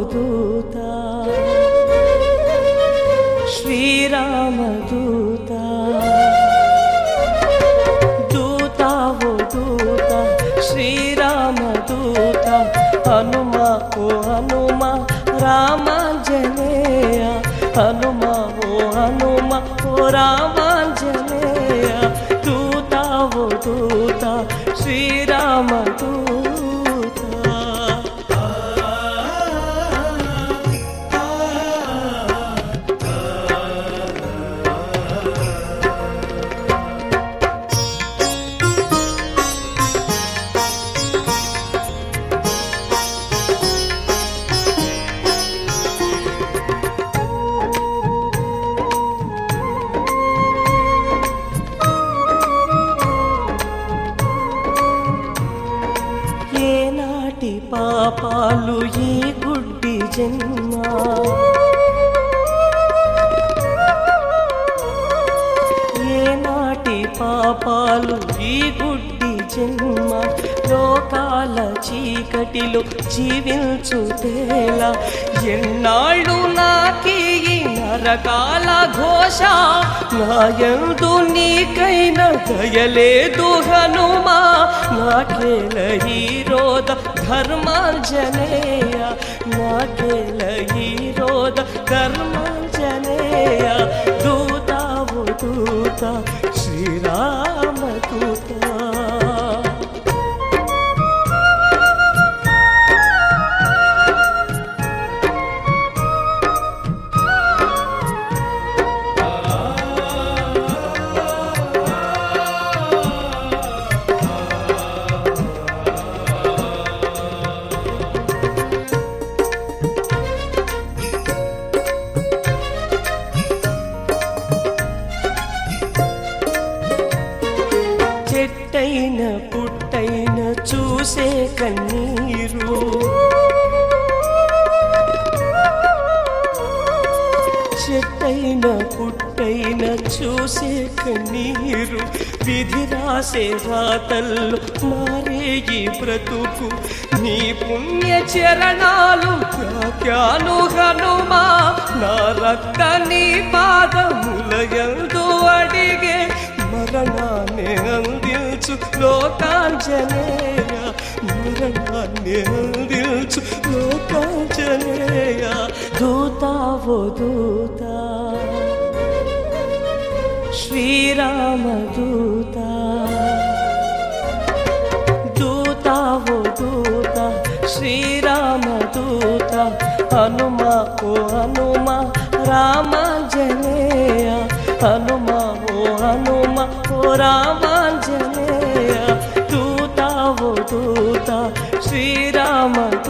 దూత శ్రీరామదూత దూత ఓ దూత శ్రీరామదూత హనుమ ఓ హనుమ రామాంజనేయ హనుమ ఓ హనుమ ఓ రామాంజనేయ దూత ఓ దూత శ్రీరామదూత ఏనాటి పాపాలు ఈ గుడ్డి జన్మ ఏనాటి పాపాలు ఈ గుడ్డి జన్మ లోకాల చీకటిలో జీవించుతేల ఎన్నాళ్ళు నాకీ ఈ నరకాల ఘోష నాయందు నీకైన దయలేదు హనుమా నాకేల హీరోద ధర్మాంజనేయ నాకేల హీరోద ధర్మాంజనేయ దూతావు దూత శ్రీరామ దూత చెట్టైన పుట్టైన చూసే కన్నీరు చెట్టైన పుట్టైన చూసే కన్నీరు విధి రాసే రాతల్లో మారే ఈ బ్రతుకు నీ పుణ్య చరణాలు తాకాను హనుమా నా రక్త నీ పాదములయందు అడిగే మరణాన్ని అందించు లోకాంజనేయ మరణాన్ని అందించు లోకాంజనేయ దూత ఓ దూత శ్రీరామ దూత దూత ఓ దూత శ్రీరామ దూత హనుమ ఓ హనుమ రామాంజనేయ హనుమ ఓ హనుమ ఓ రామాంజనేయ దూత ఓ దూత శ్రీరామ